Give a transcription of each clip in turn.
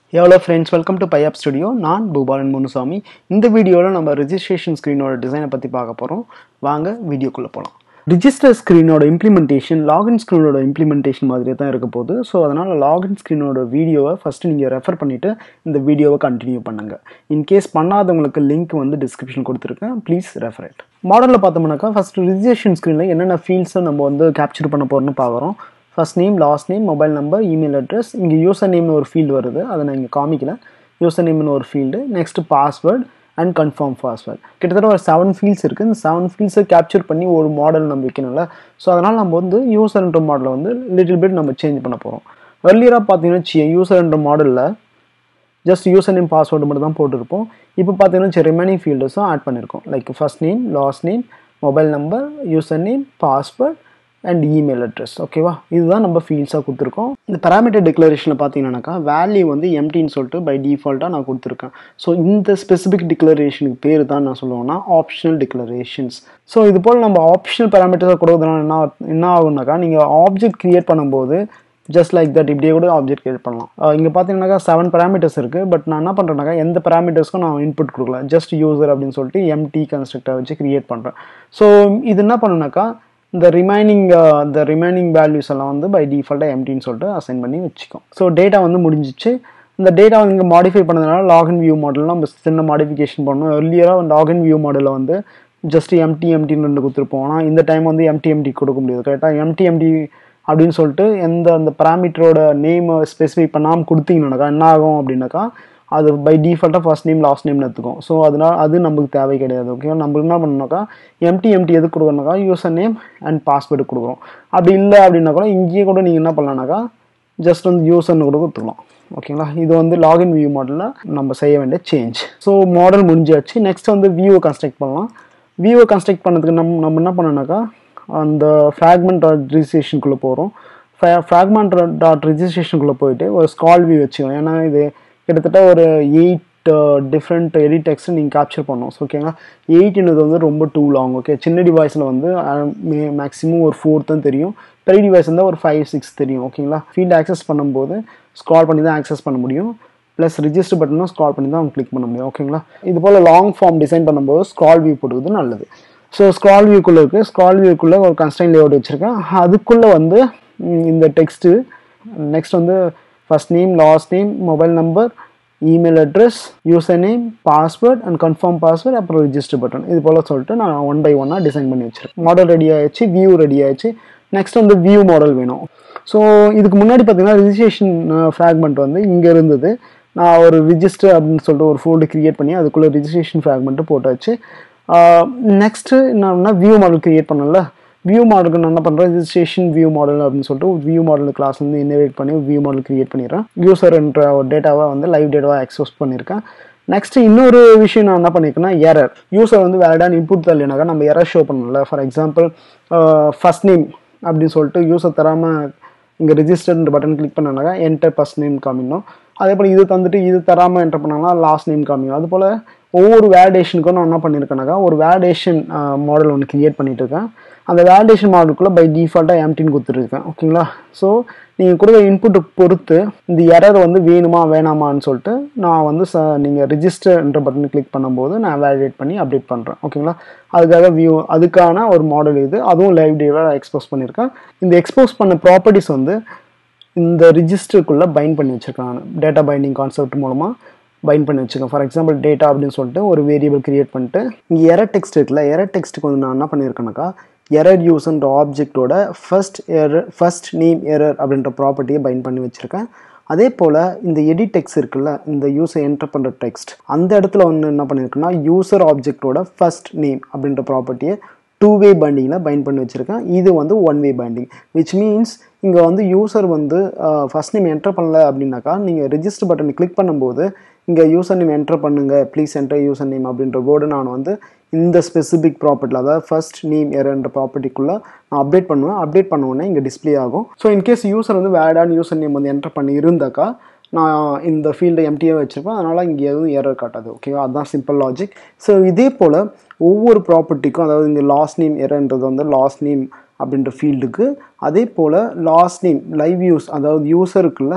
எவ்வளோ friends welcome to பைஅப் studio நான் பூபாலன் முனுசாமி இந்த வீடியோவில் நம்ம ரிஜிஸ்ட்ரேஷன் ஸ்க்ரீனோட டிசைனை பற்றி பார்க்க போகிறோம் வாங்க வீடியோக்குள்ளே போகலாம் ரிஜிஸ்டர் ஸ்க்ரீனோட இம்ப்ளிமெண்டேஷன் லாகின் ஸ்க்ரீனோட இம்ப்ளிமெண்டேஷன் மாதிரியே தான் இருக்க போகுது ஸோ அதனால் லாகின் ஸ்க்ரீனோட வீடியோவை ஃபஸ்ட்டு நீங்கள் ரெஃபர் பண்ணிவிட்டு இந்த வீடியோவை கண்டினியூ பண்ணுங்கள் இன்கேஸ் பண்ணாதவங்களுக்கு லிங்க் வந்து டிஸ்கிரிப்ஷன் கொடுத்துருக்கேன் ப்ளீஸ் ரெஃபர் இட் மாடலில் பார்த்தோம்னாக்கா ஃபஸ்ட் ரிஜிஸ்ட்ரேஷன் ஸ்க்ரீனில் என்னென்ன ஃபீல்ட்ஸை நம்ம வந்து கேப்சர் பண்ண போகிறோம்னு பார்க்குறோம் first name last name mobile number email address இங்கே யூசர் நேம்னு ஒரு ஃபீல்டு வருது அதை நான் இங்கே காமிக்கல யூசர் நேம்னு ஒரு field next password and confirm password கிட்டத்தட்ட ஒரு செவன் ஃபீல்ட்ஸ் இருக்குது இந்த செவன் ஃபீல்ட்ஸை கேப்சர் பண்ணி ஒரு மாடல் நம்ம வைக்கணும்ல ஸோ அதனால் நம்ம வந்து யூசர்ன்ற மாடலை வந்து லிட்டில் பிட் நம்ம சேஞ்ச் பண்ண போகிறோம் எர்லியராக பார்த்தீங்கன்னா யூசர்ன்ற மாடலில் ஜஸ்ட் யூசர் நேம் பாஸ்வேர்டு மட்டும் தான் போட்டிருப்போம் இப்போ பார்த்தீங்கன்னா ரிமைனிங் ஃபீல்டர்ஸும் ஆட் பண்ணியிருக்கோம் like first name last name mobile number user name password and email address ஓகேவா இதுதான் நம்ம ஃபீல்ட்ஸாக கொடுத்துருக்கோம் இந்த பேராமீட்டர் டிக்ளரேஷனில் பார்த்தீங்கன்னாக்கா வேல்யூ வந்து எம்டின்னு சொல்லிட்டு பை டிஃபால்ட்டாக நான் கொடுத்துருக்கேன் ஸோ இந்த ஸ்பெசிஃபிக் டிக்ளரேஷனுக்கு பேர் தான் நான் சொல்லுவேன்னா ஆப்ஷனல் டிக்ளரேஷன்ஸ் ஸோ இது போல் நம்ம ஆப்ஷனல் பேராமீட்டர்ஸாக கொடுக்குறதுனால என்ன என்ன ஆகுனாக்கா நீங்கள் ஆப்ஜெக்ட் க்ரியேட் பண்ணும்போது ஜஸ்ட் லைக் தட் இப்படியே கூட ஆப்ஜெக்ட் கிரியேட் பண்ணலாம் இங்கே பார்த்தீங்கன்னாக்கா செவன் பேராமீட்டர்ஸ் இருக்குது பட் நான் என்ன பண்ணுறேன்னாக்கா எந்த பேராமீட்டர்ஸ்க்கும் நான் இன்புட் கொடுக்கல ஜஸ்ட் யூசர் அப்படின்னு சொல்லிட்டு எம்டி கன்ஸ்ட்ரக்டர் வச்சு கிரியேட் பண்ணுறேன் ஸோ இது என்ன பண்ணுனாக்கா இந்த ரிமைனிங் இந்த ரிமைனிங் வேல்யூஸ் எல்லாம் வந்து பை டிஃபால்ட்டாக எம்டின்னு சொல்லிட்டு அசைன் பண்ணி வச்சுக்கோம் ஸோ டேட்டா வந்து முடிஞ்சிச்சு இந்த டேட்டா வந்து இங்கே மாடிஃபை பண்ணதுனால லாகின் வியூ மாடலில் நம்ம சின்ன மாடிஃபிகேஷன் பண்ணோம் எர்லியராக லாகின் வியூ மாடலில் வந்து ஜஸ்ட் எம்டி எம்டின்னு ரெண்டு கொடுத்துருப்போம் ஆனால் இந்த டைம் வந்து எம்டி எம்டி கொடுக்க முடியாது கரெக்டாக எம்டி எம்டி அப்படின்னு சொல்லிட்டு எந்த அந்த பராமீட்டரோட நேமை ஸ்பெசிஃபை பண்ணாமல் கொடுத்தீங்கன்னாக்கா என்ன ஆகும் அப்படின்னாக்கா அது பை டிஃபால்ட்டாக ஃபர்ஸ்ட் நேம் லாஸ்ட் நேம்னு எடுத்துக்கும் ஸோ அதனால் அது நமக்கு தேவை கிடையாது ஓகே நம்ம என்ன பண்ணோம்னாக்கா எம்டி எம்டி எது கொடுக்கணுனாக்கா யூசர் நேம் அண்ட் பாஸ்வேர்டு கொடுக்குறோம் அப்படி இல்லை அப்படின்னா கூட இங்கேயே கூட நீங்கள் என்ன பண்ணலாம்னாக்கா ஜஸ்ட் வந்து யூசர்னு கூட கொடுத்துக்கலாம் ஓகேங்களா இது வந்து லாகின் வியூ மாடலில் நம்ம செய்ய வேண்டிய சேஞ்ச் ஸோ மாடல் முடிஞ்சாச்சு நெக்ஸ்ட் வந்து வியூவை கன்ஸ்ட்ரக்ட் பண்ணலாம் வியூவை கன்ஸ்ட்ரக்ட் பண்ணதுக்கு நம்ம நம்ம என்ன பண்ணோம்னாக்கா அந்த ஃப்ராக்மெண்ட் டாட் ரிஜிஸ்ட்ரேஷனுக்குள்ளே போகிறோம் ஃப்ராக்மெண்ட் டாட் ரிஜிஸ்ட்ரேஷனுக்குள்ளே போயிட்டு ஒரு ஸ்கால் வியூ வச்சுக்கோங்க ஏன்னா இது கிட்டத்தட்ட ஒரு எயிட் டிஃப்ரெண்ட் எடிட் டெக்ஸ்ட் நீங்கள் கேப்சர் பண்ணோம் ஸோ ஓகேங்களா எயிட்னது வந்து ரொம்ப டூ லாங் ஓகே சின்ன டிவைஸில் வந்து மேக்ஸிமம் ஒரு ஃபோர் தான் தெரியும் பெரிய டிவைஸ் இருந்தால் ஒரு ஃபைவ் சிக்ஸ் தெரியும் ஓகேங்களா ஃபீல்டு ஆக்சஸ் பண்ணும்போது ஸ்க்ரால் பண்ணி தான் ஆக்சஸ் பண்ண முடியும் ப்ளஸ் ரிஜிஸ்டர் பட்டனும் ஸ்க்ரால் பண்ணி தான் கிளிக் பண்ண முடியும் ஓகேங்களா இது போல் லாங் ஃபார்ம் டிசைன் பண்ணும்போது ஸ்க்ரால் வியூ போட்டுக்கிறது நல்லது ஸோ ஸ்க்ரால் வியூக்குள்ளே இருக்குது ஸ்க்ரால் வியூக்குள்ளே ஒரு கன்ஸ்டைன் லேஅவுட் வச்சுருக்கேன் அதுக்குள்ளே வந்து இந்த டெக்ஸ்ட்டு நெக்ஸ்ட் வந்து first name last name mobile number email address user name password and confirm password அப்புறம் ரிஜிஸ்டர் பட்டன் இது போல் சொல்லிட்டு நான் ஒன் பை ஒன்னாக டிசைன் பண்ணி வச்சிருக்கேன் மாடல் ரெடி ஆயிடுச்சு வியூ ரெடி ஆயிடுச்சு நெக்ஸ்ட் வந்து வியூ மாடல் வேணும் ஸோ இதுக்கு முன்னாடி பார்த்தீங்கன்னா ரிஜிஸ்ட்ரேஷன் ஃப்ராக்மெண்ட் வந்து இங்கே இருந்தது நான் ஒரு ரிஜிஸ்டர் அப்படின்னு சொல்லிட்டு ஒரு ஃபோல்டு கிரியேட் பண்ணி அதுக்குள்ளே ரிஜிஸ்ட்ரேஷன் ஃப்ராக்மெண்ட்டு போட்டாச்சு நெக்ஸ்ட்டு என்னன்னா வியூ மாடல் கிரியேட் பண்ணல வியூ மாடலுக்கு நான் என்ன பண்ணுறேன் ரிஜிஸ்ட்ரேஷன் வியூ மாடல் அப்படின்னு சொல்லிட்டு வியூ மாடல் கிளாஸ் வந்து இன்னோவேட் பண்ணி வியூ மாடல் கிரியேட் பண்ணிடுறேன் யூசர்ன்ற ஒரு டேட்டாவை வந்து லைவ் டேட்டாவாக எக்ஸோஸ் பண்ணியிருக்கேன் நெக்ஸ்ட் இன்னொரு விஷயம் நான் என்ன பண்ணியிருக்கேன்னா எரர் யூசர் வந்து வேலிடான இன்புட் தரலைனாக்கா நம்ம எரர் ஷோ பண்ணல ஃபார் எக்ஸாம்பிள் ஃபர்ஸ்ட் நேம் அப்படின்னு சொல்லிட்டு யூசர் தராமல் இங்கே ரிஜிஸ்டர்ன்ற பட்டன் கிளிக் பண்ணனாக்கா என்டர் ஃபர்ஸ்ட் நேம் காமிக்கணும் அதே போல் இது தந்துட்டு இது தராமல் என்டர் பண்ணாங்கன்னா லாஸ்ட் நேம் காமிக்கும் அது போல் ஒவ்வொரு வேலிடேஷனுக்கும் நான் என்ன பண்ணியிருக்கேனாக்கா ஒரு வேலிடேஷன் மாடல் ஒன்று கிரியேட் பண்ணிட்டு இருக்கேன் அந்த வேலிடேஷன் மாடலுக்குள்ளே பை டிஃபால்ட்டாக எம்டின்னு கொடுத்துருக்கேன் ஓகேங்களா ஸோ நீங்கள் கொடுக்குற இன்புட்டை பொறுத்து இந்த எரர் வந்து வேணுமா வேணாமான்னு சொல்லிட்டு நான் வந்து ச நீங்கள் ரிஜிஸ்டர்ன்ற பட்டன் கிளிக் பண்ணும்போது நான் வேலிடேட் பண்ணி அப்டேட் பண்ணுறேன் ஓகேங்களா அதுக்காக வியூ அதுக்கான ஒரு மாடல் இது அதுவும் லைவ் டேவாக எக்ஸ்போஸ் பண்ணியிருக்கேன் இந்த எக்ஸ்போஸ் பண்ண ப்ராப்பர்ட்டிஸ் வந்து இந்த ரிஜிஸ்டருக்குள்ளே பைண்ட் பண்ணி வச்சுருக்கேன் நான் டேட்டா பைண்டிங் கான்செப்ட் மூலமாக பைண்ட் பண்ணி வச்சுக்கோங்க ஃபார் எக்ஸாம்பிள் டேட்டா அப்படின்னு சொல்லிட்டு ஒரு வேரியபிள் கிரியேட் பண்ணிட்டு இங்கே எரர் டெக்ஸ்ட் இருக்குல்ல எரர் டெக்ஸ்ட்டுக்கு வந்து நான் என்ன பண்ணியிருக்கேனாக்கா எரர் யூஸ்ன்ற ஆப்ஜெக்டோட first error first name error அப்படின்ற ப்ராப்பர்ட்டியை பைண்ட் பண்ணி வச்சுருக்கேன் அதே போல் இந்த எடிட் டெக்ஸ்ட் இருக்குல்ல இந்த யூஸர் என்டர் பண்ணுற டெக்ஸ்ட் அந்த இடத்துல வந்து என்ன பண்ணியிருக்குன்னா யூசர் ஆப்ஜெக்டோட ஃபர்ஸ்ட் நேம் அப்படின்ற ப்ராப்பர்ட்டியை டூ வே பைண்டிங்கில் பைண்ட் பண்ணி வச்சுருக்கேன் இது வந்து one way binding which means இங்கே வந்து யூசர் வந்து ஃபஸ்ட் நேம் என்டர் பண்ணல அப்படின்னாக்கா நீங்கள் ரிஜிஸ்டர் பட்டனை கிளிக் பண்ணும்போது இங்கே யூசர் நேம் என்டர் பண்ணுங்கள் ப்ளீஸ் என்டர் யூசர் நேம் அப்படின்ற வேர்டு நான் வந்து இந்த ஸ்பெசிஃபிக் ப்ராப்பர்ட்டியில் அதாவது ஃபர்ஸ்ட் நேம் எரன்ற ப்ராப்பர்ட்டிக்குள்ளே நான் அப்டேட் பண்ணுவேன் அப்டேட் பண்ணுவோன்னே இங்கே டிஸ்பிளே ஆகும் ஸோ இன்கேஸ் யூசர் வந்து வேடான யூசர் நேம் வந்து என்டர் பண்ணி இருந்தாக்கா நான் இந்த ஃபீல்டை எம்டியாக வச்சுருப்பேன் அதனால் இங்கே எதுவும் எரர் காட்டாது ஓகேவா அதுதான் சிம்பிள் லாஜிக் ஸோ இதே போல் ஒவ்வொரு ப்ராப்பர்ட்டிக்கும் அதாவது இங்கே லாஸ்ட் நேம் எரன்றது வந்து லாஸ்ட் நேம் அப்படின்ற ஃபீல்டுக்கு அதே போல் லாஸ்ட் நேம் லைவ் யூஸ் அதாவது யூசருக்குள்ள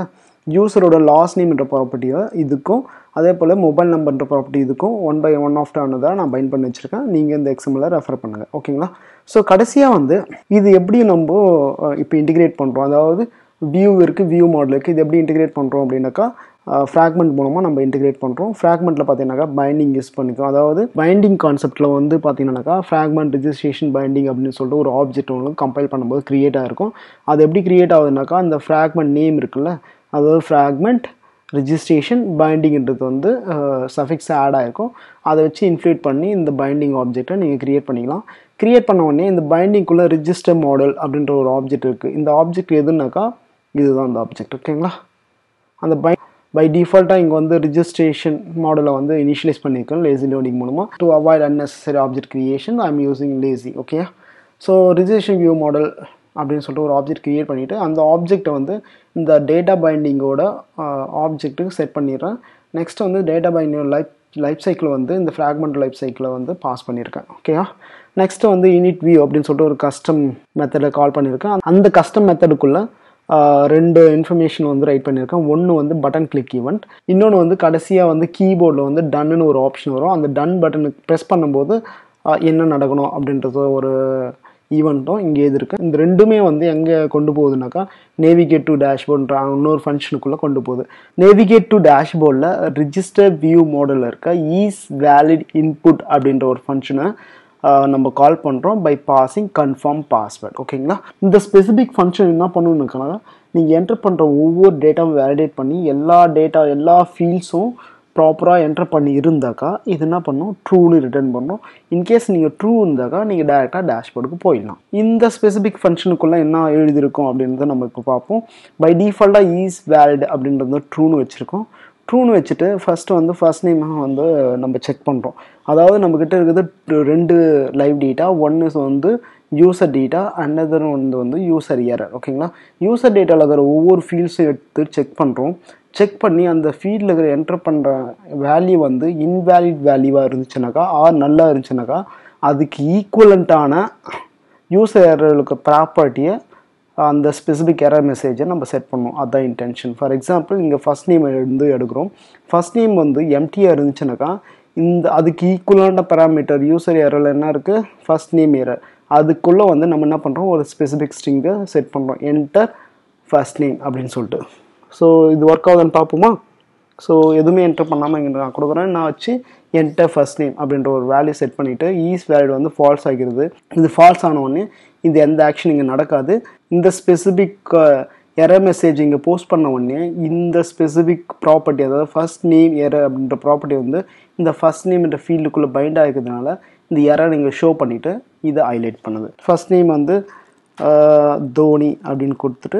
யூசரோட லாஸ்ட் நேம்ன்ற ப்ராப்பர்ட்டியை இதுக்கும் அதே போல் மொபைல் நம்பர்ன்ற ப்ராப்பர்ட்டி இதுக்கும் ஒன் பை ஒன் ஆஃப் ஆனதாக நான் பைண்ட் பண்ணி வச்சுருக்கேன் நீங்கள் இந்த எக்ஸாம்பிளை ரெஃபர் பண்ணுங்கள் ஓகேங்களா ஸோ கடைசியாக வந்து இது எப்படி நம்ம இப்போ இன்டிகிரேட் பண்ணுறோம் அதாவது வியூ இருக்குது வியூ மாடல் இருக்குது இது எப்படி இன்டிகிரேட் பண்ணுறோம் அப்படின்னாக்கா ஃப்ராக்மெண்ட் மூலமாக நம்ம இன்டிகிரேட் பண்ணுறோம் ஃப்ராக்மெண்ட்டில் பார்த்தீங்கன்னாக்கா பைண்டிங் யூஸ் பண்ணிக்கோம் அதாவது பைண்டிங் கான்செப்ட்டில் வந்து பார்த்தீங்கன்னாக்கா ஃப்ராக்மெண்ட் ரிஜிஸ்ட்ரேஷன் பைண்டிங் அப்படின்னு சொல்லிட்டு ஒரு ஆப்ஜெக்ட் ஒன்று கம்பைல் பண்ணும்போது க்ரியேட் ஆகிருக்கும் அது எப்படி க்ரியேட் ஆகுதுனாக்கா அந்த ஃப்ராக்மெண்ட் நேம் இருக்குல்ல அதாவது ஃப்ராக்மெண்ட் ரிஜிஸ்ட்ரேஷன் பைண்டிங்ன்றது வந்து சஃபிக்ஸ் ஆட் ஆகிருக்கும் அதை வச்சு இன்ஃப்ளூட் பண்ணி இந்த பைண்டிங் ஆப்ஜெக்டை நீங்கள் க்ரியேட் பண்ணிக்கலாம் க்ரியேட் பண்ண உடனே இந்த பைண்டிங்குள்ளே ரிஜிஸ்டர் மாடல் அப்படின்ற ஒரு ஆப்ஜெக்ட் இருக்குது இந்த ஆப்ஜெக்ட் எதுனாக்கா இதுதான் அந்த ஆப்ஜெக்ட் ஓகேங்களா அந்த பை பை டிஃபால்ட்டாக இங்கே வந்து ரிஜிஸ்ட்ரேஷன் மாடலை வந்து இனிஷியலைஸ் பண்ணியிருக்கேன் லேசி லோடிங் மூலமாக to avoid unnecessary object creation I am using lazy okay so registration view model அப்படின்னு சொல்லிட்டு ஒரு ஆப்ஜெக்ட் க்ரியேட் பண்ணிவிட்டு அந்த ஆப்ஜெக்டை வந்து இந்த டேட்டா பைண்டிங்கோட ஆப்ஜெக்ட்டுக்கு செட் பண்ணிடுறேன் நெக்ஸ்ட் வந்து data binding life life cycle வந்து இந்த ஃப்ராக்மெண்ட் லைஃப் சைக்கிளை வந்து பாஸ் பண்ணியிருக்கேன் ஓகேயா நெக்ஸ்ட் வந்து யூனிட் வியூ அப்படின்னு சொல்லிட்டு ஒரு கஸ்டம் மெத்தடை கால் பண்ணியிருக்கேன் அந்த கஸ்டம் மெத்தடுக்குள்ளே ரெண்டு இன்ஃபர்மேஷன் வந்து ரைட் பண்ணியிருக்கேன் ஒன்று வந்து பட்டன் கிளிக் ஈவெண்ட் இன்னொன்று வந்து கடைசியாக வந்து கீபோர்டில் வந்து டன்னு ஒரு ஆப்ஷன் வரும் அந்த டன் பட்டனுக்கு ப்ரெஸ் பண்ணும்போது என்ன நடக்கணும் அப்படின்றது ஒரு ஈவெண்ட்டும் இங்கே இது இருக்குது இந்த ரெண்டுமே வந்து எங்கே கொண்டு போகுதுனாக்கா நேவிகேட் டு டேஷ்போர்ட்ன்ற இன்னொரு ஃபங்க்ஷனுக்குள்ளே கொண்டு போகுது நேவிகேட் டு டேஷ்போர்டில் ரிஜிஸ்டர் வியூ மாடலில் இருக்க ஈஸ் வேலிட் இன்புட் அப்படின்ற ஒரு ஃபங்க்ஷனை நம்ம கால் பண்ணுறோம் பை பாசிங் கன்ஃபார்ம் பாஸ்வேர்ட் ஓகேங்களா இந்த ஸ்பெசிஃபிக் ஃபங்க்ஷன் என்ன பண்ணணும்னுக்கா நீங்கள் என்டர் பண்ணுற ஒவ்வொரு டேட்டாவும் வேலிடேட் பண்ணி எல்லா டேட்டா எல்லா ஃபீல்ட்ஸும் ப்ராப்பராக என்டர் பண்ணி இருந்தாக்கா இது என்ன பண்ணும் ட்ரூன்னு ரிட்டர்ன் பண்ணும் இன்கேஸ் நீங்கள் ட்ரூ இருந்தாக்கா நீங்கள் டேரெக்டாக டேஷ்போர்டுக்கு போயிடலாம் இந்த ஸ்பெசிஃபிக் ஃபங்க்ஷனுக்குள்ளே என்ன எழுதியிருக்கும் அப்படின்றத நம்ம இப்போ பார்ப்போம் பை டிஃபால்ட்டாக ஈஸ் வேலிட் அப்படின்றது ட்ரூன்னு வச்சுருக்கோம் ட்ரூன்னு வச்சுட்டு ஃபஸ்ட்டு வந்து ஃபர்ஸ்ட் நேம் வந்து நம்ம செக் பண்ணுறோம் அதாவது நம்மக்கிட்ட இருக்குது ரெண்டு லைவ் டேட்டா ஒன்று வந்து யூசர் டேட்டா அனதர் வந்து வந்து யூசர் எரர் ஓகேங்களா யூசர் டேட்டாவில் இருக்கிற ஒவ்வொரு ஃபீல்ட்ஸும் எடுத்து செக் பண்ணுறோம் செக் பண்ணி அந்த ஃபீல்டில் இருக்கிற என்டர் பண்ணுற வேல்யூ வந்து இன்வேலிட் வேல்யூவாக இருந்துச்சுனாக்கா ஆர் நல்லா இருந்துச்சுனாக்கா அதுக்கு ஈக்குவலண்ட்டான யூசர் எரருக்கு ப்ராப்பர்ட்டியை அந்த ஸ்பெசிஃபிக் எரர் மெசேஜை நம்ம செட் பண்ணோம் அதுதான் இன்டென்ஷன் ஃபார் எக்ஸாம்பிள் இங்கே ஃபஸ்ட் நேம் வந்து எடுக்கிறோம் ஃபஸ்ட் நேம் வந்து எம்டியாக இருந்துச்சுனாக்கா இந்த அதுக்கு ஈக்குவலான பேராமீட்டர் யூசர் எரரில் என்ன இருக்குது ஃபஸ்ட் நேம் எரர் அதுக்குள்ளே வந்து நம்ம என்ன பண்ணுறோம் ஒரு ஸ்பெசிஃபிக் ஸ்ட்ரிங்கை செட் பண்ணுறோம் என்டர் ஃபஸ்ட் நேம் அப்படின்னு சொல்லிட்டு ஸோ இது ஒர்க் ஆகுதுன்னு பார்ப்போமா ஸோ எதுவுமே என்டர் பண்ணாமல் இங்கே நான் கொடுக்குறேன் நான் வச்சு என்டர் ஃபர்ஸ்ட் நேம் அப்படின்ற ஒரு வேல்யூ செட் பண்ணிவிட்டு ஈஸ் வேல்யூ வந்து ஃபால்ஸ் ஆகிருது இது ஃபால்ஸ் ஆன உடனே இது எந்த ஆக்ஷன் இங்கே நடக்காது இந்த ஸ்பெசிஃபிக் எரர் மெசேஜ் இங்கே போஸ்ட் பண்ண உடனே இந்த ஸ்பெசிஃபிக் ப்ராப்பர்ட்டி அதாவது ஃபர்ஸ்ட் நேம் எரர் அப்படின்ற ப்ராப்பர்ட்டி வந்து இந்த ஃபர்ஸ்ட் நேம் என்ற ஃபீல்டுக்குள்ளே பைண்ட் ஆகிக்கிறதுனால இந்த எரர் நீங்கள் ஷோ பண்ணிவிட்டு இதை ஹைலைட் பண்ணுது ஃபர்ஸ்ட் நேம் வந்து தோனி அப்படின்னு கொடுத்துட்டு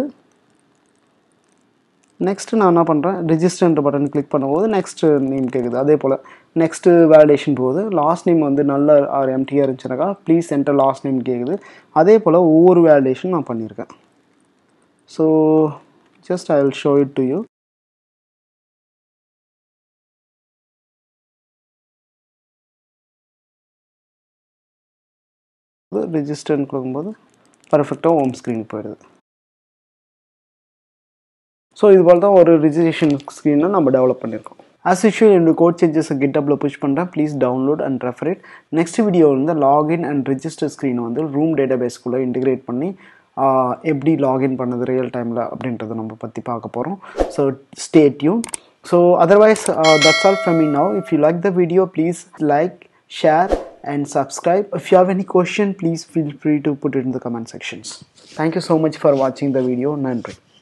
நெக்ஸ்ட்டு நான் என்ன பண்ணுறேன் ரிஜிஸ்டர்ன்ற பட்டன் கிளிக் பண்ணும்போது நெக்ஸ்ட் நேம் கேட்குது அதே போல் நெக்ஸ்ட்டு வேலிடேஷன் போகுது லாஸ்ட் நேம் வந்து நல்ல ஆர் எம்டிஆர் இருந்துச்சுனாக்கா ப்ளீஸ் என்டர் லாஸ்ட் நேம் கேட்குது அதே போல் ஒவ்வொரு வேலிடேஷன் நான் பண்ணியிருக்கேன் so just I will show it to you ரிஜிஸ்டர்னு கொடுக்கும்போது பர்ஃபெக்டாக ஹோம் ஸ்க்ரீன் போயிடுது ஸோ இது போல் தான் ஒரு ரிஜிஸ்ட்ரேஷன் ஸ்க்ரீனை நம்ம டெவலப் பண்ணியிருக்கோம் ஆஸ் யூஷுவல் என்னோட கோட் சேஞ்சஸ் கிட்டப்பில் புஷ் பண்ணுறேன் please download and refer it next வீடியோவில் வந்து லாகின் அண்ட் ரிஜிஸ்டர் ஸ்க்ரீனை வந்து ரூம் டேட்டா பேஸ்க்குள்ளே இன்டிகிரேட் பண்ணி எப்படி லாகின் பண்ணது ரியல் டைமில் அப்படின்றத நம்ம பற்றி பார்க்க போகிறோம் so stay tune so otherwise that's all from me now if you like the video please like share and subscribe. If you have any question, please feel free to put it in the comment sections. Thank you so much for watching the video. Nandri.